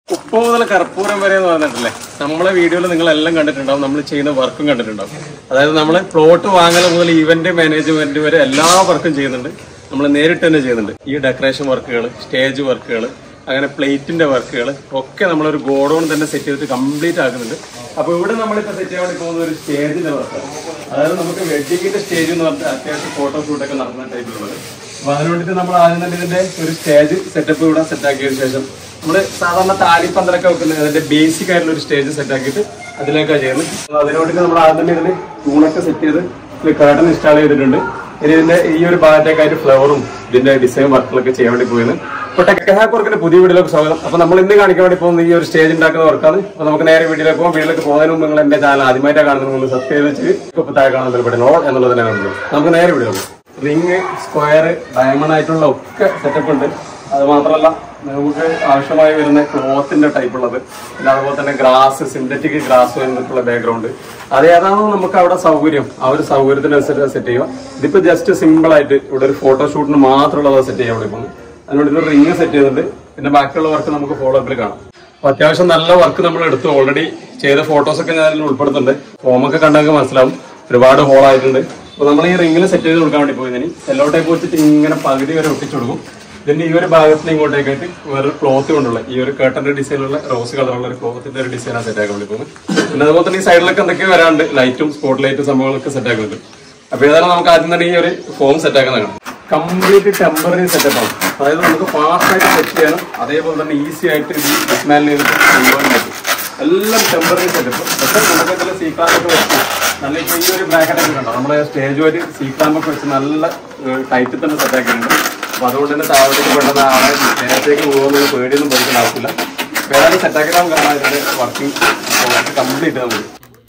ഉപ്പ് മുതൽ കർപ്പൂരം വരെ എന്ന് പറഞ്ഞിട്ടില്ലേ നമ്മളെ വീഡിയോയിൽ നിങ്ങൾ എല്ലാം കണ്ടിട്ടുണ്ടാവും നമ്മൾ ചെയ്യുന്ന വർക്കും കണ്ടിട്ടുണ്ടാവും അതായത് നമ്മൾ പ്ലോട്ട് വാങ്ങൽ മുതൽ ഇവന്റ് മാനേജ്മെന്റ് വരെ എല്ലാ വർക്കും ചെയ്യുന്നുണ്ട് നമ്മൾ നേരിട്ട് തന്നെ ചെയ്യുന്നുണ്ട് ഈ ഡെക്കറേഷൻ വർക്കുകൾ സ്റ്റേജ് വർക്കുകൾ അങ്ങനെ പ്ലേറ്റിന്റെ വർക്കുകൾ ഒക്കെ നമ്മളൊരു ഗോഡൗൺ തന്നെ സെറ്റ് ചെയ്തിട്ട് കംപ്ലീറ്റ് ആക്കുന്നുണ്ട് അപ്പൊ ഇവിടെ നമ്മളിപ്പോ സെറ്റ് ചെയ്യാൻ വേണ്ടി പോകുന്ന ഒരു സ്റ്റേജിന്റെ വർക്കാണ് അതായത് നമുക്ക് വെഡിങ്ങിന്റെ സ്റ്റേജ് എന്ന് പറഞ്ഞാൽ അത്യാവശ്യം ഫോട്ടോഷൂട്ടൊക്കെ നടത്തുന്ന ടൈപ്പിലുള്ളത് അപ്പൊ അതിന് വേണ്ടിയിട്ട് നമ്മൾ ആദ്യം തന്നെ ഇതിന്റെ ഒരു സ്റ്റേജ് സെറ്റപ്പ് ഇവിടെ സെറ്റ് ആക്കിയതിനു ശേഷം നമ്മള് സാധാരണ താലിപ്പന്തലൊക്കെ വെക്കുന്ന അതിന്റെ ബേസിക് ആയിട്ടുള്ള ഒരു സ്റ്റേജ് സെറ്റ് ആക്കിയിട്ട് അതിലേക്കാണ് ചെയ്യുന്നത് അപ്പൊ അതിന് വേണ്ടിയിട്ട് നമ്മൾ ആദ്യം തന്നെ ഇതിന് തൂണൊക്കെ സെറ്റ് ചെയ്ത് കേട്ടൺ ഇൻസ്റ്റാൾ ചെയ്തിട്ടുണ്ട് ഇനി ഇതിന്റെ ഈ ഒരു ഭാഗത്തേക്കായിട്ട് ഫ്ലവറും ഇതിന്റെ ഡിസൈൻ വർക്കുകളൊക്കെ ചെയ്യാൻ വേണ്ടി പോയത് ഇപ്പൊ ടെക്ഹാക്ക് വർക്കിന്റെ പുതിയ വീഡിയോയിലേക്ക് സ്വാഗതം അപ്പൊ നമ്മൾ ഇന്ന് കാണിക്കാൻ വേണ്ടി പോകുന്ന ഈ ഒരു സ്റ്റേജ് ഉണ്ടാക്കുന്ന വർക്കാണ് അപ്പൊ നമുക്ക് നേരെ വീഡിയോയിലേക്ക് പോകാം വീഡിയോയിലേക്ക് പോകുന്നതിന് മുമ്പ് നിങ്ങൾ എന്റെ ചാനൽ ആദ്യമായിട്ടാണ് കാണുന്നത് നിങ്ങൾ സബ്സ്ക്രൈബ് വെച്ച് ഇപ്പൊ താഴെ കാണാൻ ബന്ധപ്പെടണോ എന്നുള്ളത് തന്നെ കാണുന്നത് നമുക്ക് നേരെ വീഡിയോ റിങ് സ്ക്വയർ ഡയമണ്ട് ആയിട്ടുള്ള ഒക്കെ സെറ്റപ്പ് ഉണ്ട് അത് മാത്രമല്ല നമുക്ക് ആവശ്യമായി വരുന്ന ക്ലോത്തിന്റെ ടൈപ്പ് ഉള്ളത് പിന്നെ അതുപോലെ തന്നെ ഗ്രാസ് സിന്തറ്റിക് ഗ്രാസ് വന്നിട്ടുള്ള ബാക്ക്ഗ്രൗണ്ട് അത് ഏതാണോ നമുക്ക് അവിടെ സൗകര്യം ആ ഒരു സൗകര്യത്തിനനുസരിച്ച് സെറ്റ് ചെയ്യുക ഇതിപ്പോ ജസ്റ്റ് സിമ്പിൾ ആയിട്ട് ഇവിടെ ഒരു ഫോട്ടോഷൂട്ടിന് മാത്രമുള്ളത് സെറ്റ് ചെയ്യാൻ വേണ്ടി പോകുന്നു അതിനുവേണ്ടി ഒരു റിങ് സെറ്റ് ചെയ്യുന്നുണ്ട് പിന്നെ ബാക്കിയുള്ള വർക്ക് നമുക്ക് ഫോളോ അപ്പിൽ കാണാം അപ്പൊ അത്യാവശ്യം നല്ല വർക്ക് നമ്മൾ എടുത്തു ഓൾറെഡി ചെയ്ത ഫോട്ടോസ് ഒക്കെ ഞാൻ അതിൽ ഉൾപ്പെടുത്തുന്നുണ്ട് ഫോമൊക്കെ കണ്ടെങ്കിൽ മനസ്സിലാവും ഒരുപാട് ഹോൾ ആയിട്ടുണ്ട് അപ്പൊ നമ്മൾ ഈ റിങ്ങിൽ സെറ്റ് ചെയ്ത് കൊടുക്കാൻ വേണ്ടി പോയതിന് സെല്ലോ ടൈപ്പ് വെച്ചിട്ട് ഇങ്ങനെ പകുതി വരെ ഒട്ടിച്ചു കൊടുക്കും ഇതിന്റെ ഈ ഒരു ഭാഗത്തിന് ഇങ്ങോട്ടേക്കായിട്ട് വേറൊരു ക്ലോത്ത് കൊണ്ടുള്ള ഈ ഒരു കേട്ടന്റെ ഡിസൈനുള്ള റോസ് കളറുള്ള ഒരു ക്ലോത്തിന്റെ ഒരു ഡിസൈനാണ് സെറ്റ് ആക്കാൻ വേണ്ടി പോകുന്നത് പിന്നെ അതുപോലെ തന്നെ ഈ സൈഡിലൊക്കെ എന്തൊക്കെയോ വരാണ്ട് ലൈറ്റും സ്പോട്ട് ലൈറ്റും സംഭവങ്ങളൊക്കെ സെറ്റ് ആക്കുന്നുണ്ട് അപ്പൊ ഏതായാലും നമുക്ക് ആദ്യം തന്നെ ഈ ഒരു ഫോം സെറ്റ് ആക്കുന്നതാണ് കംപ്ലീറ്റ് ടെമ്പററി സെറ്റപ്പ് ആണ് അതായത് നമുക്ക് ഫാസ്റ്റ് ആയിട്ട് സെറ്റ് ചെയ്യാനും അതേപോലെ തന്നെ ഈസി ആയിട്ട് ഇത് ഡിസ്മാൻഡിൽ ചെയ്തിട്ട് കൊണ്ടുപോകാൻ പറ്റും എല്ലാം ടെമ്പററി സെറ്റപ്പ് പക്ഷേ നമുക്ക് ഇതിൽ സീക്ലാമ്പൊക്കെ വെച്ച് നല്ല ഇപ്പൊ ഈ ഒരു ബ്രാക്കറ്റ് ഒക്കെ ഉണ്ടോ നമ്മുടെ സ്റ്റേജ് വരെ സീക്ലാമ്പൊക്കെ വെച്ച് നല്ല ടൈറ്റിൽ തന്നെ സെറ്റ് ആക്കിയിട്ടുണ്ട് അപ്പൊ അതുകൊണ്ട് തന്നെ താഴത്തേക്ക് പെട്ടെന്ന് ആളെ നേരത്തേക്ക് പോകുന്നതിന് പേടിയൊന്നും പഠിക്കേണ്ട ആവശ്യമില്ല വേറെ സെറ്റാക്കി നമുക്ക് കാണാം ഇതിന്റെ വർക്കിംഗ് കംപ്ലീറ്റ് നമുക്ക്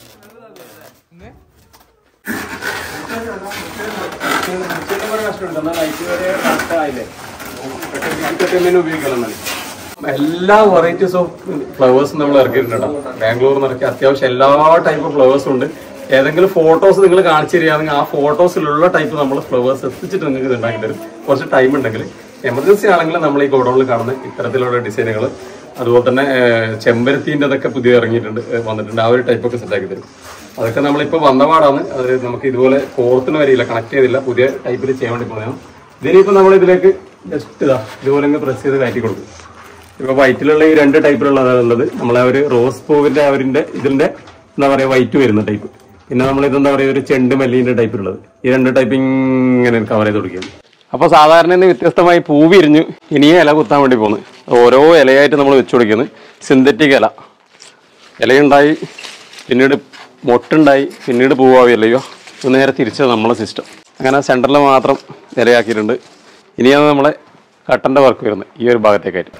എല്ലാ വെറൈറ്റീസ് ഓഫ് ഫ്ലവേഴ്സ് നമ്മൾ ഇറക്കിയിട്ടുണ്ട് ബാംഗ്ലൂർ ഇറക്കി അത്യാവശ്യം എല്ലാ ടൈപ്പ് ഫ്ലവേഴ്സും ഉണ്ട് ഏതെങ്കിലും ഫോട്ടോസ് നിങ്ങൾ കാണിച്ചു തരികയാണെങ്കിൽ ആ ഫോട്ടോസിലുള്ള ടൈപ്പ് നമ്മൾ ഫ്ലവേഴ്സ് എത്തിച്ചിട്ട് നിങ്ങൾക്ക് ഇത് ഉണ്ടാക്കി തരും കുറച്ച് ടൈം ഉണ്ടെങ്കിൽ എമർജൻസി ആണെങ്കിൽ നമ്മൾ ഈ ഗോഡൗണിൽ കാണുന്ന ഇത്തരത്തിലുള്ള ഡിസൈനുകൾ അതുപോലെ തന്നെ ഏഹ്, ചെമ്പരത്തിന്റെ അതൊക്കെ പുതിയ ഇറങ്ങിയിട്ടുണ്ട് ഏഹ്, വന്നിട്ടുണ്ട് ആ ഒരു ടൈപ്പ് ഒക്കെ സെറ്റ് ആക്കി തരും അതൊക്കെ നമ്മളിപ്പോൾ വന്ന പാടാണ് അത് നമുക്ക് ഇതുപോലെ കോർത്തിന് വരില്ല കണക്ട് ചെയ്തില്ല പുതിയ ടൈപ്പിൽ ചെയ്യാൻ വേണ്ടി പോകുന്നതാണ് ഇതിനിപ്പോൾ നമ്മൾ ഇതിലേക്ക് ജസ്റ്റ് ഇതാ ഇതുപോലെ അങ്ങ് പ്രസ് ചെയ്ത് കയറ്റി കൊടുക്കും ഇപ്പൊ വൈറ്റിലുള്ള ഈ രണ്ട് ടൈപ്പിലുള്ളതാണ് ഉള്ളത് നമ്മളെ ഒരു റോസ് പൂവിന്റെ അവരിന്റെ ഇതിന്റെ എന്താ പറയാ വൈറ്റ് വരുന്ന ടൈപ്പ് പിന്നെ നമ്മൾ ഇതെന്താ പറയാ ഒരു ചെണ്ട് മല്ലീന്റെ ടൈപ്പിലുള്ളത് ഈ രണ്ട് ടൈപ്പ് ഇങ്ങനെ കവർ ചെയ്ത് കൊടുക്കുകയാണ് അപ്പൊ സാധാരണ ഇന്ന് വ്യത്യസ്തമായി പൂ വിരിഞ്ഞു ഇനിയും ഇല കുത്താൻ വേണ്ടി പോകുന്നു ഓരോ ഇലയായിട്ട് നമ്മൾ വെച്ചു കൊടുക്കുന്നത് സിന്തറ്റിക് ഇല ഇലയുണ്ടായി പിന്നീട് മൊട്ടുണ്ടായി പിന്നീട് പൂവാവില്ലയോ ഇത് നേരെ തിരിച്ചത് നമ്മളെ സിസ്റ്റം അങ്ങനെ സെൻറ്ററിൽ മാത്രം ഇലയാക്കിയിട്ടുണ്ട് ഇനിയാണ് നമ്മളെ കട്ടൻ്റെ വർക്ക് വരുന്നത് ഈ ഒരു ഭാഗത്തേക്കായിട്ട്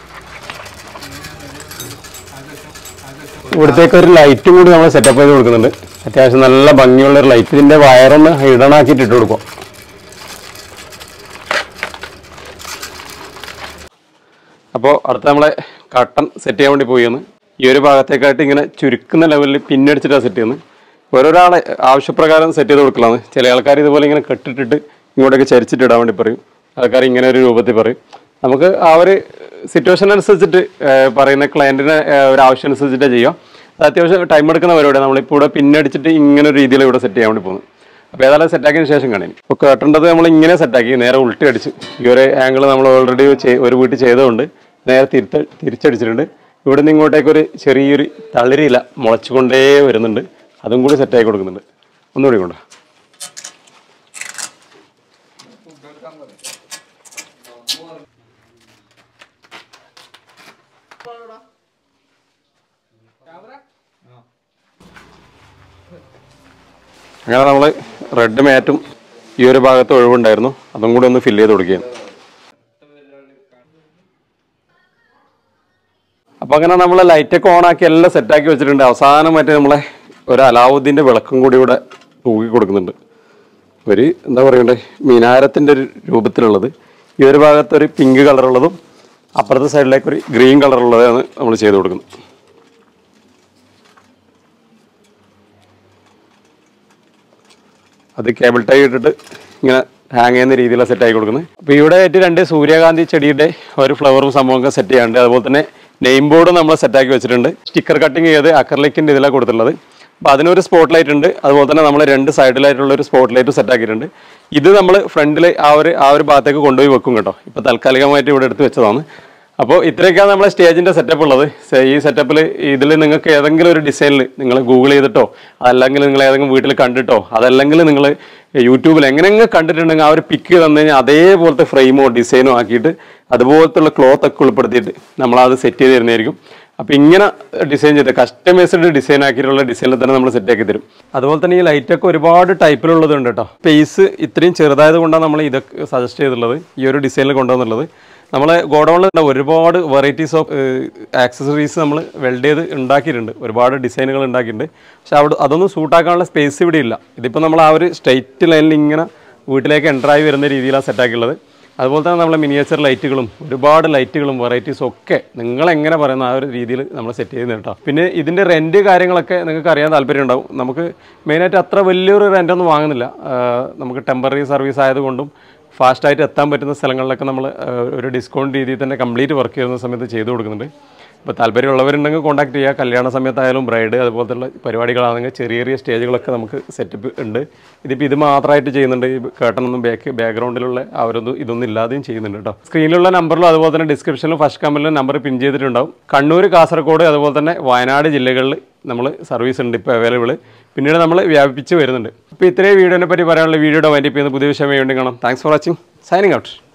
ഇവിടത്തേക്ക് ഒരു ലൈറ്റും കൂടി നമ്മൾ സെറ്റപ്പ് ചെയ്ത് കൊടുക്കുന്നുണ്ട് അത്യാവശ്യം നല്ല ഭംഗിയുള്ള ഒരു ലൈറ്റ് ഇതിൻ്റെ വയറൊന്ന് ഹിഡൺ ആക്കിയിട്ട് ഇട്ട് കൊടുക്കും അപ്പോൾ അടുത്ത നമ്മളെ കട്ടൺ സെറ്റ് ചെയ്യാൻ വേണ്ടി പോയിന്ന് ഈ ഒരു ഭാഗത്തേക്കായിട്ട് ഇങ്ങനെ ചുരുക്കുന്ന ലെവലിൽ പിന്നടിച്ചിട്ടാണ് സെറ്റ് ചെയ്യുന്നത് ഓരോരാളെ ആവശ്യപ്രകാരം സെറ്റ് ചെയ്ത് കൊടുക്കലാണ് ചില ആൾക്കാർ ഇതുപോലെ ഇങ്ങനെ കെട്ടിട്ടിട്ട് ഇങ്ങോട്ടേക്ക് ചരിച്ചിട്ട് ഇടാൻ വേണ്ടി പറയും ആൾക്കാർ ഇങ്ങനെ ഒരു രൂപത്തിൽ പറയും നമുക്ക് ആ ഒരു സിറ്റുവേഷൻ അനുസരിച്ചിട്ട് ഏഹ്, പറയുന്ന ക്ലയൻറ്റിന് ഒരു ആവശ്യം അനുസരിച്ചിട്ട് ചെയ്യാം അത് അത്യാവശ്യം ടൈം എടുക്കുന്ന പരിപാടിയാണ് നമ്മളിപ്പോൾ ഇവിടെ പിന്നടിച്ചിട്ട് ഇങ്ങനെ ഒരു രീതിയിൽ ഇവിടെ സെറ്റ് ചെയ്യാൻ വേണ്ടി പോകുന്നത് അപ്പോൾ ഏതായാലും സെറ്റാക്കിയതിന് ശേഷം കാണി ഇപ്പോൾ കേട്ടേണ്ടത് നമ്മൾ ഇങ്ങനെ സെറ്റാക്കി നേരെ ഉൾട്ടി അടിച്ച് ഈ ഒരു ആംഗിൾ നമ്മൾ ഓൾറെഡി ഒരു വീട്ടിൽ ചെയ്തതുകൊണ്ട് നേരെ തിരുത്ത തിരിച്ചടിച്ചിട്ടുണ്ട് ഇവിടെ നിന്ന് ഇങ്ങോട്ടേക്ക് ഒരു ചെറിയൊരു തളിരില മുളച്ചുകൊണ്ടേ വരുന്നുണ്ട് അതും കൂടി സെറ്റാക്കി കൊടുക്കുന്നുണ്ട് ഒന്നുകൂടി കൊണ്ട് അങ്ങനെ നമ്മൾ റെഡ് മാറ്റും ഈ ഒരു ഭാഗത്ത് ഒഴിവുണ്ടായിരുന്നു അതും കൂടി ഒന്ന് ഫില്ല് ചെയ്ത് കൊടുക്കുകയാണ് അപ്പൊ അങ്ങനെ നമ്മൾ ലൈറ്റൊക്കെ ഓൺ ആക്കി എല്ലാം സെറ്റാക്കി വെച്ചിട്ടുണ്ട് അവസാനം മറ്റേ നമ്മളെ ഒരു അലാവുദ്ദീന്റെ വിളക്കും കൂടി ഇവിടെ തൂക്കി കൊടുക്കുന്നുണ്ട് ഒരു എന്താ പറയണ്ടേ മിനാരത്തിന്റെ ഒരു രൂപത്തിലുള്ളത് ഈ ഒരു ഭാഗത്ത് ഒരു പിങ്ക് കളറുള്ളതും അപ്പുറത്തെ സൈഡിലേക്ക് ഒരു ഗ്രീൻ കളറുള്ളതാണ് നമ്മൾ ചെയ്ത് കൊടുക്കുന്നത് അത് കേബിൾ ടൈ ഇട്ടിട്ട് ഇങ്ങനെ ഹാങ് ചെയ്യുന്ന രീതിയിലാണ് സെറ്റ് ആക്കി കൊടുക്കുന്നത് അപ്പോൾ ഇവിടെ ആയിട്ട് രണ്ട് സൂര്യകാന്തി ചെടിയുടെ ഒരു ഫ്ലവറും സംഭവമൊക്കെ സെറ്റ് ചെയ്യാണ്ട് അതുപോലെ തന്നെ നെയിം ബോർഡ് നമ്മൾ സെറ്റാക്കി വെച്ചിട്ടുണ്ട് സ്റ്റിക്കർ കട്ടിങ് ചെയ്ത് അക്കർലിക്കിൻ്റെ ഇതിലാണ് കൊടുത്തിട്ടുള്ളത് അപ്പോൾ അതിനൊരു സ്പോട്ട് ലൈറ്റ് ഉണ്ട് അതുപോലെ തന്നെ നമ്മൾ രണ്ട് സൈഡിലായിട്ടുള്ള ഒരു സ്പോട്ട് ലൈറ്റ് സെറ്റ് ആക്കിയിട്ടുണ്ട് ഇത് നമ്മൾ ഫ്രണ്ടിൽ ആ ഒരു ആ ഒരു ഭാഗത്തേക്ക് കൊണ്ടുപോയി വെക്കും കേട്ടോ ഇപ്പോൾ താൽക്കാലികമായിട്ട് ഇവിടെ എടുത്ത് വെച്ചതാണ് അപ്പോൾ ഇത്രയൊക്കെയാണ് നമ്മളെ സ്റ്റേജിൻ്റെ സെറ്റപ്പ് ഉള്ളത് സെ- ഈ സെറ്റപ്പിൽ ഇതിൽ നിങ്ങൾക്ക് ഏതെങ്കിലും ഒരു ഡിസൈനിൽ നിങ്ങൾ ഗൂഗിൾ ചെയ്തിട്ടോ അതല്ലെങ്കിൽ നിങ്ങൾ ഏതെങ്കിലും വീട്ടിൽ കണ്ടിട്ടോ അതല്ലെങ്കിൽ നിങ്ങൾ യൂട്യൂബിൽ എങ്ങനെയെങ്കിലും കണ്ടിട്ടുണ്ടെങ്കിൽ ആ ഒരു പിക്ക് തന്നു കഴിഞ്ഞാൽ അതേപോലത്തെ ഫ്രെയിമോ ഡിസൈനോ ആക്കിയിട്ട് അതുപോലത്തുള്ള ക്ലോത്ത് ഒക്കെ ഉൾപ്പെടുത്തിയിട്ട് നമ്മളത് സെറ്റ് ചെയ്ത് തരുന്നതായിരിക്കും അപ്പോൾ ഇങ്ങനെ ഡിസൈൻ ചെയ്ത് കസ്റ്റമൈസ്ഡ് ഡിസൈൻ ആക്കിയിട്ടുള്ള ഡിസൈനിൽ തന്നെ നമ്മൾ സെറ്റ് ആക്കി തരും അതുപോലെ തന്നെ ഈ ലൈറ്റൊക്കെ ഒരുപാട് ടൈപ്പിലുള്ളതുണ്ട് കേട്ടോ സ്പേസ് ഇത്രയും ചെറുതായത് കൊണ്ടാണ് നമ്മൾ ഇതൊക്കെ സജസ്റ്റ് ചെയ്തിട്ടുള്ളത് ഈ ഒരു ഡിസൈനിൽ കൊണ്ടുവന്നുള്ളത് നമ്മളെ ഗോഡൗണിൽ ഒരുപാട് വെറൈറ്റീസ് ഓഫ് ആക്സസറീസ് നമ്മൾ വെൽഡ് ചെയ്ത് ഉണ്ടാക്കിയിട്ടുണ്ട് ഒരുപാട് ഡിസൈനുകൾ ഉണ്ടാക്കിയിട്ടുണ്ട് പക്ഷെ അവിടെ അതൊന്നും സൂട്ടാക്കാനുള്ള സ്പേസ് ഇവിടെ ഇല്ല ഇതിപ്പോൾ നമ്മൾ ആ ഒരു സ്ട്രൈറ്റ് ലൈനിൽ ഇങ്ങനെ വീട്ടിലേക്ക് എൻ്റർ ആയി വരുന്ന രീതിയിലാണ് സെറ്റാക്കിയുള്ളത് അതുപോലെ തന്നെ നമ്മളെ മിനിയേച്ചർ ലൈറ്റുകളും ഒരുപാട് ലൈറ്റുകളും വെറൈറ്റീസും ഒക്കെ നിങ്ങൾ എങ്ങനെ പറയുന്ന ആ ഒരു രീതിയിൽ നമ്മൾ സെറ്റ് ചെയ്യുന്നത് കേട്ടോ പിന്നെ ഇതിൻ്റെ റെൻറ്റ് കാര്യങ്ങളൊക്കെ നിങ്ങൾക്ക് അറിയാൻ താല്പര്യം ഉണ്ടാവും നമുക്ക് മെയിനായിട്ട് അത്ര വലിയൊരു റെൻ്റൊന്നും വാങ്ങുന്നില്ല ആ, നമുക്ക് ടെമ്പററി സർവീസ് ആയതുകൊണ്ടും ഫാസ്റ്റായിട്ട് എത്താൻ പറ്റുന്ന സ്ഥലങ്ങളിലൊക്കെ നമ്മൾ ഒരു ഡിസ്കൗണ്ട് രീതിയിൽ തന്നെ കംപ്ലീറ്റ് വർക്ക് ചെയ്യുന്ന സമയത്ത് ചെയ്തു കൊടുക്കുന്നുണ്ട് അപ്പോൾ താല്പര്യമുള്ളവരുണ്ടെങ്കിൽ കോൺടാക്ട് ചെയ്യുക കല്യാണ സമയത്തായാലും ബ്രൈഡ് അതുപോലത്തെ പരിപാടികളാണെങ്കിൽ ചെറിയ ചെറിയ സ്റ്റേജുകളൊക്കെ നമുക്ക് സെറ്റപ്പ് ഉണ്ട് ഇതിപ്പോൾ ഇത് മാത്രമായിട്ട് ചെയ്യുന്നുണ്ട് ഈ കേട്ടനൊന്നും ബാക്ക് ബാക്ക്ഗ്രൗണ്ടിലുള്ള ആ ഒരു ഇത് ഇതൊന്നും ഇല്ലാതെയും ചെയ്യുന്നുണ്ട് കേട്ടോ സ്ക്രീനിലുള്ള നമ്പറിലും അതുപോലെ തന്നെ ഡിസ്ക്രിപ്ഷനിലും ഫസ്റ്റ് കമ്പനിലും നമ്പർ പിൻ ചെയ്തിട്ടുണ്ടാവും കണ്ണൂർ കാസർഗോഡ് അതുപോലെ തന്നെ വയനാട് ജില്ലകളിൽ നമ്മൾ സർവീസ് ഉണ്ട് ഇപ്പോൾ അവൈലബിൾ പിന്നീട് നമ്മൾ വ്യാപിപ്പിച്ച് വരുന്നുണ്ട് അപ്പോൾ ഇത്രയും വീഡിയോനെ പറ്റി പറയാനുള്ള വീഡിയോയുടെ വൈൻഡപ്പ് ചെയ്യുന്ന പുതിയ വിഷയം വേണ്ടി കാണാം thanks for watching signing out